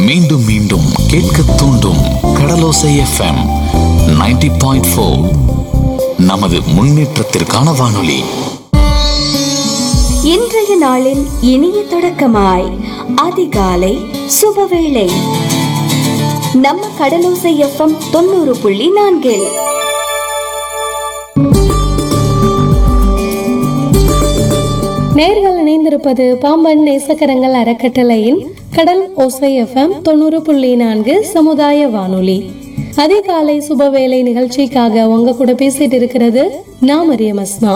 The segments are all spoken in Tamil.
மீண்டும் மீண்டும் கேட்க தூண்டும் கடலோசை எஃப்எம் 90.4 பாயிண்ட் ஃபோர் நமது முன்னேற்றத்திற்கான வானொலி இன்றைய நாளின் இனிய தொடக்கமாய் அதிகாலை சுபவேளை நம்ம கடலோசை எஃப்எம் தொண்ணூறு புள்ளி நான்கில் நேர்கள் இணைந்திருப்பது பாம்பன் நேசக்கரங்கள் அறக்கட்டளையின் கடல் ஓசை எஃப்எம் தொண்ணூறு புள்ளி நான்கு சமுதாய வானொலி அதிகாலை சுபவேளை நிகழ்ச்சிக்காக உங்க கூட பேசிட்டு இருக்கிறது நான் மரியம் அஸ்மா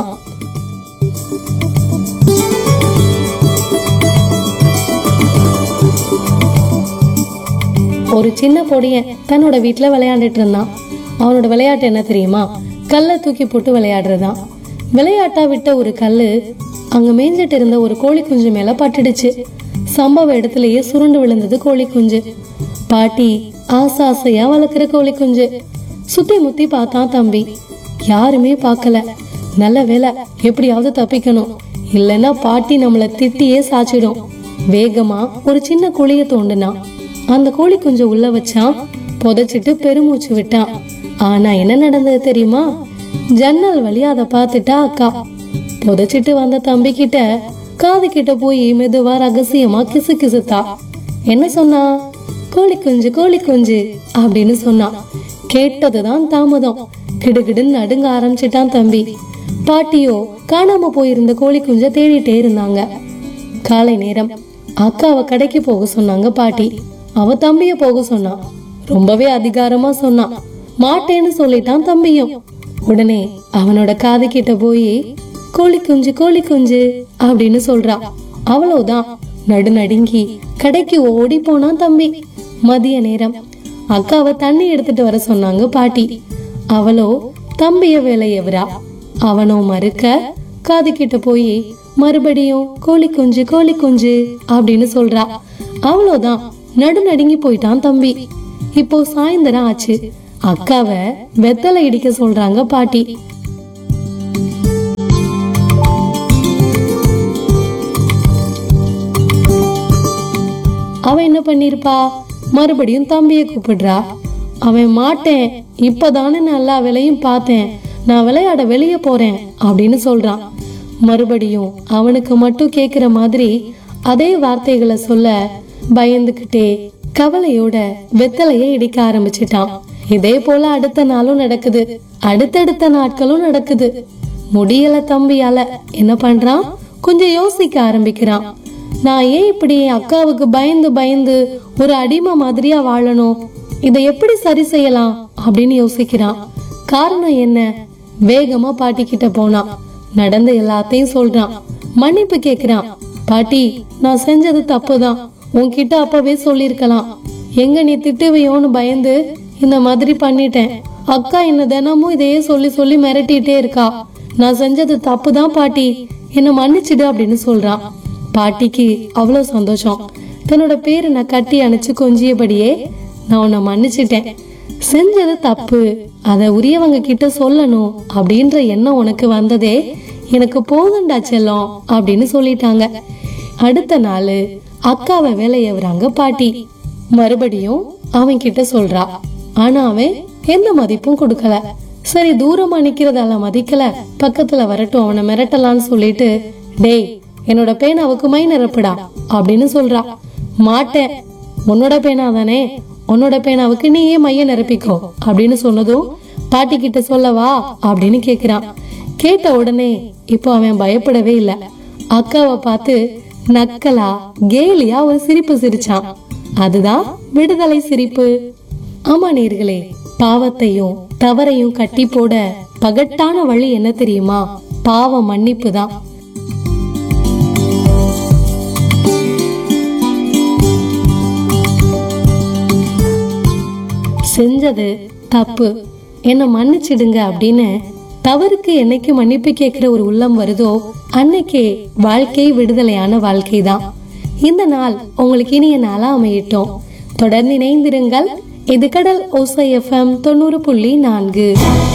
ஒரு சின்ன பொடியன் தன்னோட வீட்டுல விளையாண்டுட்டு இருந்தான் அவனோட விளையாட்டு என்ன தெரியுமா கல்லை தூக்கி போட்டு விளையாடுறதுதான் விளையாட்டா விட்ட ஒரு கல்லு அங்க மேய்ஞ்சிட்டு இருந்த ஒரு கோழி குஞ்சு மேல பட்டுடுச்சு சம்பவ இடத்துலயே சுருண்டு விழுந்தது கோழி குஞ்சு பாட்டி ஆசை ஆசையா வளர்க்குற கோழி குஞ்சு சுத்தி முத்தி பார்த்தான் தம்பி யாருமே பார்க்கல நல்ல வேலை எப்படியாவது தப்பிக்கணும் இல்லைன்னா பாட்டி நம்மள திட்டியே சாச்சிடும் வேகமா ஒரு சின்ன குழிய தோண்டுனான் அந்த கோழி குஞ்சு உள்ள வச்சான் புதைச்சிட்டு பெருமூச்சு விட்டான் ஆனா என்ன நடந்தது தெரியுமா ஜன்னல் வழியா அதை பார்த்துட்டா அக்கா புதைச்சிட்டு வந்த தம்பி கிட்ட காது கிட்ட போய் மெதுவா ரகசியமா கிசு கிசுத்தா என்ன சொன்னா கோழி குஞ்சு கோழி குஞ்சு அப்படின்னு சொன்னான் கேட்டதுதான் தாமதம் கிடுகிடுன்னு நடுங்க ஆரம்பிச்சிட்டான் தம்பி பாட்டியோ காணாம போயிருந்த கோழி குஞ்ச தேடிட்டே இருந்தாங்க காலை நேரம் அக்காவை கடைக்கு போக சொன்னாங்க பாட்டி அவ தம்பிய போக சொன்னான் ரொம்பவே அதிகாரமா சொன்னான் மாட்டேன்னு சொல்லிட்டான் தம்பியும் உடனே அவனோட காது கிட்ட போய் கோழி குஞ்சு கோழி குஞ்சு அப்படின்னு சொல்றா அவ்வளவுதான் நடு நடுங்கி கடைக்கு ஓடி போனான் தம்பி மதிய நேரம் அக்காவை தண்ணி எடுத்துட்டு வர சொன்னாங்க பாட்டி அவளோ தம்பிய வேலையவரா அவனோ மறுக்க காது கிட்ட போய் மறுபடியும் கோழி குஞ்சு கோழி குஞ்சு அப்படின்னு சொல்றா அவ்வளவுதான் நடு நடுங்கி போயிட்டான் தம்பி இப்போ சாயந்தரம் ஆச்சு அக்காவை வெத்தலை இடிக்க சொல்றாங்க பாட்டி அவன் என்ன பண்ணிருப்பா மறுபடியும் தம்பியை கூப்பிடுறா அவன் மாட்டேன் இப்பதானே நான் எல்லா வேலையும் பார்த்தேன் நான் விளையாட வெளியே போறேன் அப்படின்னு சொல்றான் மறுபடியும் அவனுக்கு மட்டும் கேக்குற மாதிரி அதே வார்த்தைகளை சொல்ல பயந்துகிட்டே கவலையோட வெத்தலையை இடிக்க ஆரம்பிச்சிட்டான் இதே போல அடுத்த நாளும் நடக்குது அடுத்தடுத்த நாட்களும் நடக்குது முடியல தம்பியால என்ன பண்றான் கொஞ்சம் யோசிக்க ஆரம்பிக்கிறான் நான் ஏன் இப்படி என் அக்காவுக்கு பயந்து பயந்து ஒரு அடிமை மாதிரியா வாழணும் இதை எப்படி சரி செய்யலாம் அப்படின்னு யோசிக்கிறான் காரணம் என்ன வேகமா பாட்டி கிட்ட போனான் நடந்த எல்லாத்தையும் சொல்றான் மன்னிப்பு கேக்குறான் பாட்டி நான் செஞ்சது தப்புதான் உன்கிட்ட அப்பவே சொல்லிருக்கலாம் எங்க நீ திட்டுவியோன்னு பயந்து இந்த மாதிரி பண்ணிட்டேன் அக்கா என்ன தினமும் இதையே சொல்லி சொல்லி மிரட்டிட்டே இருக்கா நான் செஞ்சது தப்புதான் பாட்டி என்ன மன்னிச்சிடு அப்படின்னு சொல்றான் பாட்டிக்கு அவ்வளவு சந்தோஷம் தன்னோட பேரை நான் கட்டி அணைச்சு கொஞ்சியபடியே நான் உன்னை மன்னிச்சிட்டேன் செஞ்சது தப்பு அதை உரியவங்க கிட்ட சொல்லணும் அப்படின்ற எண்ணம் உனக்கு வந்ததே எனக்கு போதுண்டா செல்லம் அப்படின்னு சொல்லிட்டாங்க அடுத்த நாள் அக்காவை வேலையவராங்க பாட்டி மறுபடியும் அவன் கிட்ட சொல்றா ஆனா அவன் எந்த மதிப்பும் கொடுக்கல சரி தூரமா நிக்கிறதால மதிக்கல பக்கத்துல வரட்டும் அவனை மிரட்டலான்னு சொல்லிட்டு டேய் என்னோட பேனாவுக்கு மை நிரப்புடா அப்படின்னு சொல்றா மாட்டேன் உன்னோட பேனா தானே உன்னோட பேனாவுக்கு நீயே மைய நிரப்பிக்கோ அப்படின்னு சொன்னதும் பாட்டி கிட்ட சொல்லவா அப்படின்னு கேக்குறான் கேட்ட உடனே இப்போ அவன் பயப்படவே இல்ல அக்காவை பார்த்து நக்கலா கேலியா ஒரு சிரிப்பு சிரிச்சான் அதுதான் விடுதலை சிரிப்பு ஆமா நேர்களே பாவத்தையும் தவறையும் கட்டி போட பகட்டான வழி என்ன தெரியுமா பாவ மன்னிப்பு தான் செஞ்சது தப்பு என்ன மன்னிச்சிடுங்க அப்படின்னு தவறுக்கு என்னைக்கு மன்னிப்பு கேட்கிற ஒரு உள்ளம் வருதோ அன்னைக்கே வாழ்க்கை விடுதலையான வாழ்க்கை தான் இந்த நாள் உங்களுக்கு இனிய நாளா அமையட்டும் தொடர்ந்து இணைந்திருங்கள் இது கடல் ஓசை எஃப்எம் தொண்ணூறு புள்ளி நான்கு